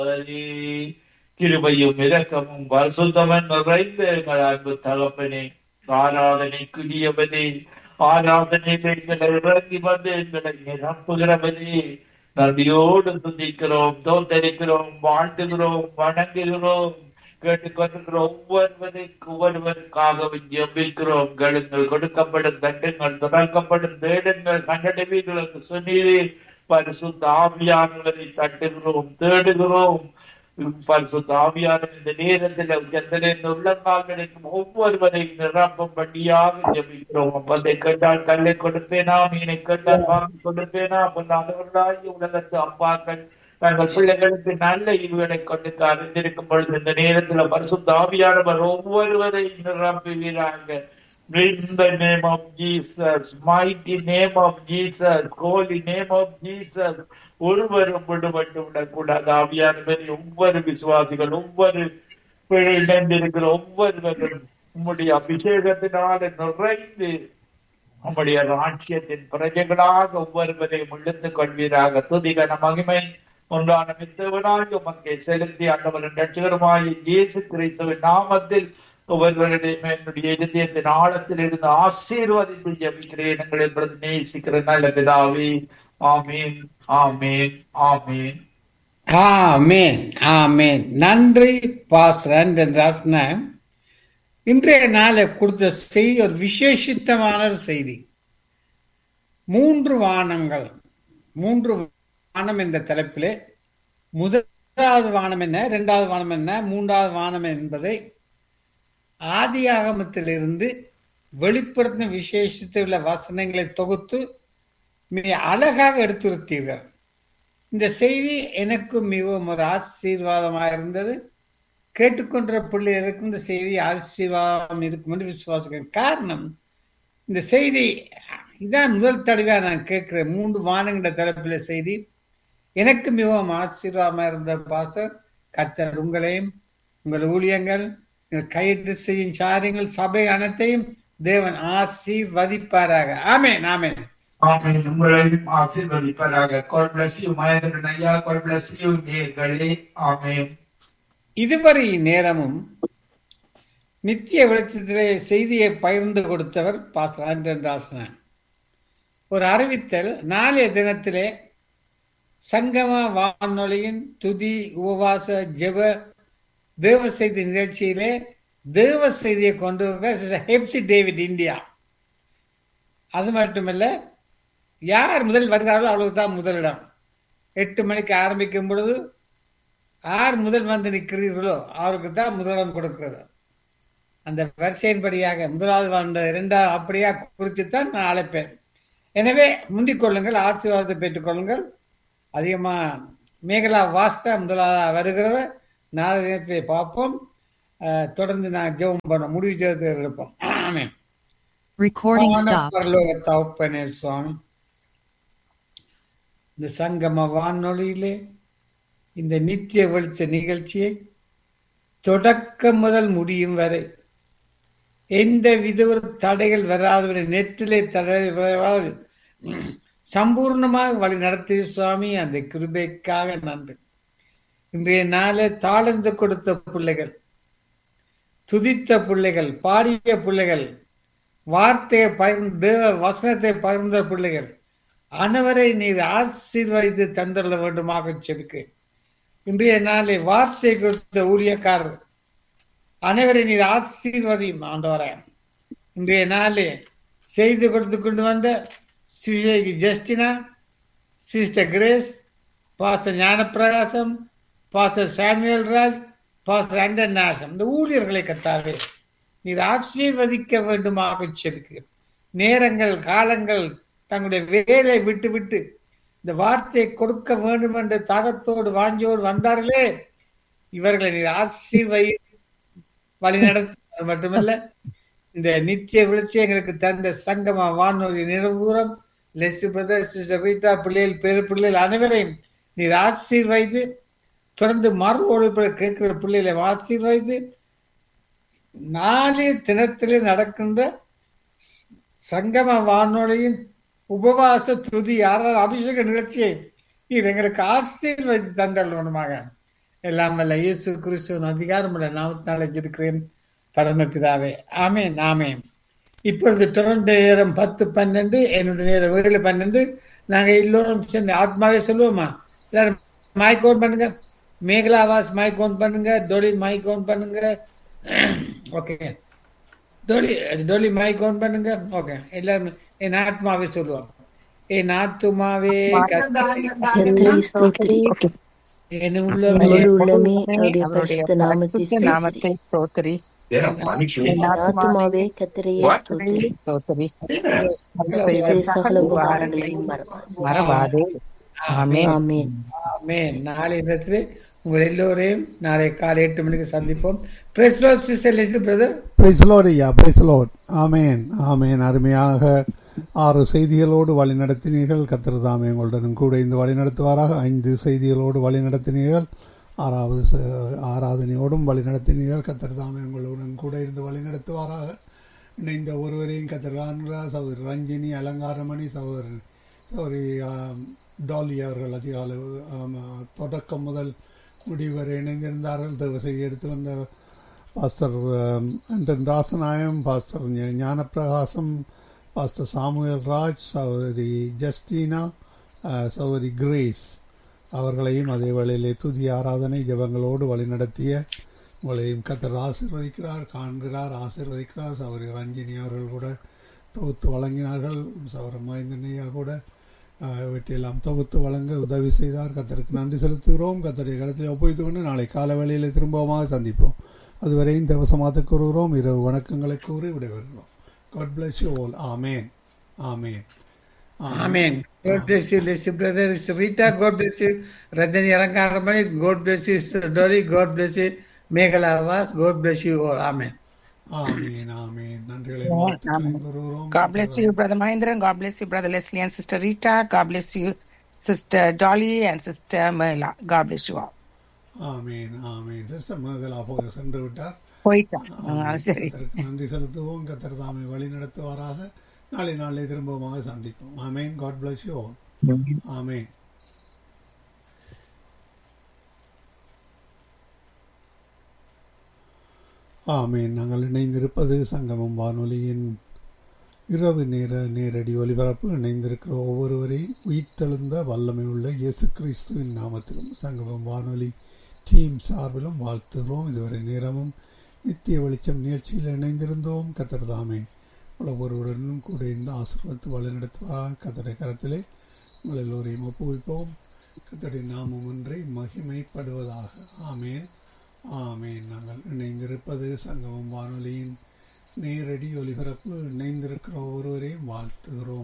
ஆண்டவரே கிருபையும் இரக்கமும் பரிசுத்தமும் நிறைந்த எங்கள் அன்பு தகப்பனே ஆராதனைக்குரியவனே ஆராதனையில் எங்களை இறங்கி வந்து எங்களை நிரப்புகிறவனே நன்றியோடு துதிக்கிறோம் தோத்தரிக்கிறோம் வாழ்த்துகிறோம் வணங்குகிறோம் கேட்டுக்கொண்டிருக்கிற ஒவ்வொருவருக்கு ஒவ்வொருவருக்காகவும் ஜெபிக்கிறோம் கேளுங்கள் கொடுக்கப்படும் தட்டுங்கள் திறக்கப்படும் தேடுங்கள் கண்டடைவீர்கள் என்று சொன்னீரே பரிசுத்த ஆவியானவரை தட்டுகிறோம் தேடுகிறோம் பரிசுத்த ஆவியானவர் இந்த நேரத்தில் எந்தனின் உள்ளங்கால் கிடைக்கும் ஒவ்வொருவரை நிரப்பும்படியாக ஜெபிக்கிறோம் அப்பதை கேட்டால் கல்லை கொடுப்பேனா மீனை கேட்டால் வாங்கி கொடுப்பேனா அப்ப நல்லவர்களாகி உலகத்து அப்பாக்கள் தங்கள் பிள்ளைகளுக்கு நல்ல ஈவுகளை கொண்டு அறிந்திருக்கும் பொழுது இந்த நேரத்தில் பரிசுத்த ஆவியானவர் ஒவ்வொருவரை நிரப்புவீராக In the name of Jesus, mighty name of Jesus, holy name of Jesus, ஒருவரும் விடுபட்டு விடக்கூடாது ஆவியானவர் ஒவ்வொரு விசுவாசிகள் ஒவ்வொரு இணைந்திருக்கிற ஒவ்வொருவரும் உம்முடைய அபிஷேகத்தினால நிறைந்து உம்முடைய ராட்சியத்தின் பிரஜைகளாக ஒவ்வொருவரையும் இழுத்துக் கொள்வீராக துதிகன மகிமை ஒன்றான மித்தவனாய் உமக்கை செலுத்தி ஆண்டவரின் ரட்சகருமாய் இயேசு கிறிஸ்துவின் நாமத்தில் ஒவ்வொருவருடையும் என்னுடைய இதயத்தின் ஆழத்தில் இருந்து ஆசீர்வாதித்து ஜபிக்கிறேன் எங்களை பிரதி நேசிக்கிற நல்ல பிதாவே ஆமீன் ஆமீன் ஆமீன் ஆமேன் ஆமேன் நன்றி பாஸ்ரன் ராஸ்னா இன்றைய நாளை கொடுத்த செய்தி ஒரு விசேஷித்தமான ஒரு செய்தி மூன்று வானங்கள் மூன்று வானம் என்ற தலைப்பிலே முதலாவது வானம் என்ன இரண்டாவது வானம் என்ன மூன்றாவது வானம் என்பதை ஆதி ஆகமத்திலிருந்து வெளிப்படுத்தின விசேஷத்தில் உள்ள வசனங்களை தொகுத்து மிக அழகாக எடுத்துரைத்தீர்கள் இந்த செய்தி எனக்கு மிகவும் ஒரு ஆசீர்வாதமாக இருந்தது கேட்டுக்கொண்ட பிள்ளைகளுக்கும் இந்த செய்தி ஆசீர்வாதம் இருக்கும் என்று விசுவாசிக்கிறேன் காரணம் இந்த செய்தி இதான் முதல் தடவையாக நான் கேட்கிறேன் மூன்று வானங்கிற தலைப்பில் செய்தி எனக்கு மிகவும் ஆசீர்வாதமாக இருந்த பாசர் கத்தர் உங்களையும் உங்கள் ஊழியங்கள் கையிட்டு செய்யும் சாரியங்கள் சபை அனைத்தையும் தேவன் ஆசீர்வதிப்பாராக ஆமேன் ஆமேன் ஆமீன் உங்களையும் ஆசீர்வதிப்பாராக God bless you மகேந்திரன் ஐயா God bless you நேர்களே ஆமீன் இதுவரை நேரமும் நித்திய வெளிச்சத்திலே செய்தியை பகிர்ந்து கொடுத்தவர் பாஸ்டர் ஆண்டன் ராசனன் ஒரு அறிவித்தல் நாளைய தினத்திலே சங்கம வானொலியின் துதி உபவாச ஜெப தேவ செய்தி நிகழ்ச்சியிலே தேவ செய்தியை கொண்டு ஹெப்சி டேவிட் இந்தியா அது மட்டுமல்ல யார் முதல் வருகிறாரோ அவர்களுக்கு தான் முதலிடம் எட்டு மணிக்கு ஆரம்பிக்கும் பொழுது யார் முதல் வந்து நிற்கிறீர்களோ அவருக்கு தான் முதலிடம் கொடுக்கிறது அந்த வரிசையின்படியாக முதலாவது வந்த இரண்டாவது அப்படியா குறித்துத்தான் நான் அழைப்பேன் எனவே முந்திக் கொள்ளுங்கள் ஆசீர்வாதத்தை பெற்றுக்கொள்ளுங்கள் அதிகமாக மேகலா வாஸ்தா முதலாவது வருகிறவர் நாளை தினத்தை பார்ப்போம் தொடர்ந்து நான் ஜெபம் பண்ண முடிவு செய்து எடுப்போம் ஆமேன் Recording stopped. பரலோக தகப்பனே சுவாமி இந்த சங்கம வானொலியிலே இந்த நித்திய வெளிச்ச நிகழ்ச்சியை தொடக்கம் முதல் முடியும் வரை எந்த வித ஒரு தடைகள் வராதவரை நெற்றிலே தடை வராது சம்பூர்ணமாக வழி நடத்திய சுவாமி அந்த கிருபைக்காக நன்றி இன்றைய நாளை தாழ்ந்து கொடுத்த பிள்ளைகள் துதித்த பிள்ளைகள் பாடிய பிள்ளைகள் வார்த்தையை பகிர்ந்து தேவ வசனத்தை பகிர்ந்த பிள்ளைகள் அனைவரை நீர் ஆசீர்வதித்து தந்துள்ள வேண்டுமாக செபிக்க இன்றைய நாளை வார்த்தை கொடுத்த ஊழியக்காரர் அனைவரை நீர் ஆசீர்வதியும் ஆண்டவர இன்றைய நாளே செய்து கொடுத்து கொண்டு வந்த சிஸ்டர் ஜஸ்டினா சிஸ்டர் கிரேஸ் பாச ஞானப்பிரகாசம் பாச சாமுவேல் ராஜ் பாச அண்டன் நாசம் இந்த ஊழியர்களை கத்தாவே நீர் ஆசீர்வதிக்க வேண்டுமாக செபிக்க நேரங்கள் காலங்கள் தங்களுடைய வேலை விட்டு விட்டு இந்த வார்த்தையை கொடுக்க வேண்டும் என்ற தாகத்தோடு வாஞ்சியோடு வந்தார்களே இவர்களை நீர் ஆசீர்வை வழி நடத்த மட்டுமல்ல இந்த நித்திய விளைச்சி எங்களுக்கு தந்த சங்கம வானொலி நிறவூரம் லெஸ் பிரதர் சிஸ்டர் ரீட்டா பிள்ளைகள் பெரு பிள்ளைகள் அனைவரையும் நீர் ஆசீர்வைத்து தொடர்ந்து மறுவோடு கேட்கிற பிள்ளைகளை ஆசீர்வைத்து நாளைய தினத்திலே நடக்கின்ற சங்கம வானொலியின் உபவாச துதி யாராவது அபிஷேக நிகழ்ச்சியை நீர் எங்களுக்கு ஆசீர்வதித்து தந்தல் வேணுமாக எல்லாம் வல்ல இயேசு கிறிஸ்துவின் அதிகாரமுள்ள நாமத்தினால ஜெபிக்கிறேன் பரமபிதாவே ஆமென் ஆமென் இப்பொழுது தொடர்ந்து நேரம் பத்து பன்னெண்டு என்னுடைய நேரம் ஏழு பன்னெண்டு நாங்க எல்லோரும் சேர்ந்து ஆத்மாவே சொல்லுவோமா எல்லாரும் மைக் ஓன் பண்ணுங்க மேகலா ஆவாஸ் மைக் ஓன் பண்ணுங்க டோலி மைக் ஓன் பண்ணுங்க okay Dolly Dolly mic on பண்ணுங்க ஓகே எல்லாரும் என் ஆத்மாவே சொல்லுவோம் என் ஆத்மாவே கர்த்தரை கர்த்தரை ஸ்தோத்திரி என் உள்ளமே முழு உள்ளமே அவருடைய பரிசுத்த நாமத்தை ஸ்தோத்திரி நாமத்தை ஸ்தோத்திரி என் ஆத்துமாவே கர்த்தரையே ஸ்தோத்திரி ஸ்தோத்திரி செய்த சகல உபகாரங்களையும் மறவாது மறவாதே ஆமென் ஆமென் ஆமென் நாளை தினத்திலே உங்கள் எல்லோரையும் நாளை காலை எட்டு மணிக்கு சந்திப்போம் பிரஸ் சிஸ்டர் பிரதர் பிரைஸ்லோட் ஐயா பிரைஸ்லோட் ஆமேன் ஆமேன் அருமையாக ஆறு செய்திகளோடு வழி நடத்தினீர்கள் கத்திர தாமே உங்களுடன் கூட இந்த வழி நடத்துவாராக ஐந்து செய்திகளோடு வழி நடத்தினீர்கள் ஆறாவது ச- ஆராதனையோடும் வழி நடத்தினீர்கள் கத்திர தாமே உங்களுடன் கூட இருந்து வழி நடத்துவாராக இணைந்த ஒருவரையும் கத்திர காண்கிறார் சகோதரி ரஞ்சினி அலங்காரமணி சகோதரி சகோதரி ஆம், டாலி அவர்கள் அதிகாலை ஆம், தொடக்கம் முதல் முடிவு வரை இணைந்திருந்தார்கள் தேவசை எடுத்து வந்த பாஸ்டர் அண்டன் ராசநாயம் பாஸ்டர் ஞ- ஞானப்பிரகாசம் பாஸ்டர் சாமுவேல் ராஜ் சகோதரி ஜஸ்டினா அஹ், சகோதரி கிரேஸ் அவர்களையும் அதே வேளையிலே துதி ஆராதனை ஜெபங்களோடு வழிநடத்திய உங்களையும் கத்தர் ஆசீர்வதிக்கிறார் காண்கிறார் ஆசீர்வதிக்கிறார் சகோதரி ரஞ்சினி அவர்கள் கூட தொகுத்து வழங்கினார்கள் சகோதர மகேந்திரனையா கூட அஹ், இவற்றையெல்லாம் தொகுத்து வழங்க உதவி செய்தார் கத்தருக்கு நன்றி செலுத்துகிறோம் கத்தருடைய கருத்தில் ஒப்புவித்துக் கொண்டு நாளை கால வேளையில் திரும்பமாக சந்திப்போம் அதுவரை இந்த வசமாத்து கூறுகிறோம் இரவு வணக்கங்களை கூறி விடைபெறுகிறோம் God bless you all amen amen amen God bless you, Lissy brother. Rita, God bless you. Rajani Alankaramani, God bless you. Sister Dolly, God bless you. Meghala Avas, God bless you all. Amen. Amen amen நன்றிகளை வாழ்த்துக்களை கூறுகிறோம் God bless you, Brother Mahindran. God bless you, Brother Leslie and Sister Rita. God bless you, Sister Dolly and Sister Merla. God bless you all. Amen amen sister மகளா போக சென்று விட்டார் போயிட்டா ஆ, சரி கர்த்தருக்கு நன்றி செலுத்துவோம் கத்தர் தாமே வழி நடத்துவாராக நாளை நாளை திரும்பமாக சந்திப்போம் amen God bless you all amen amen நாங்கள் இணைந்திருப்பது சங்கமம் வானொலியின் இரவு நேர நேரடி ஒலிபரப்பு இணைந்திருக்கிற ஒவ்வொருவரையும் உயிர்த்தெழுந்த வல்லமை உள்ள இயேசு கிறிஸ்துவின் நாமத்திலும் சங்கமம் வானொலி டீம் சார்பிலும் வாழ்த்துகிறோம் இதுவரை நேரமும் நித்திய வெளிச்சம் நிகழ்ச்சியில் இணைந்திருந்தோம் கத்தர் தாமே ஒவ்வொருவருடனும் கூட இந்த ஆசீர்வத்து வழிநடத்துவார் கத்தரை கரத்திலே உங்கள் எல்லோரையும் ஒப்புவிப்போம் கத்தரை நாமம் ஒன்றை மகிமைப்படுவதாக ஆமேன் ஆமேன் நாங்கள் இணைந்திருப்பது சங்கமம் வானொலியின் நேரடி ஒலிபரப்பு இணைந்திருக்கிற ஒருவரையும் வாழ்த்துகிறோம்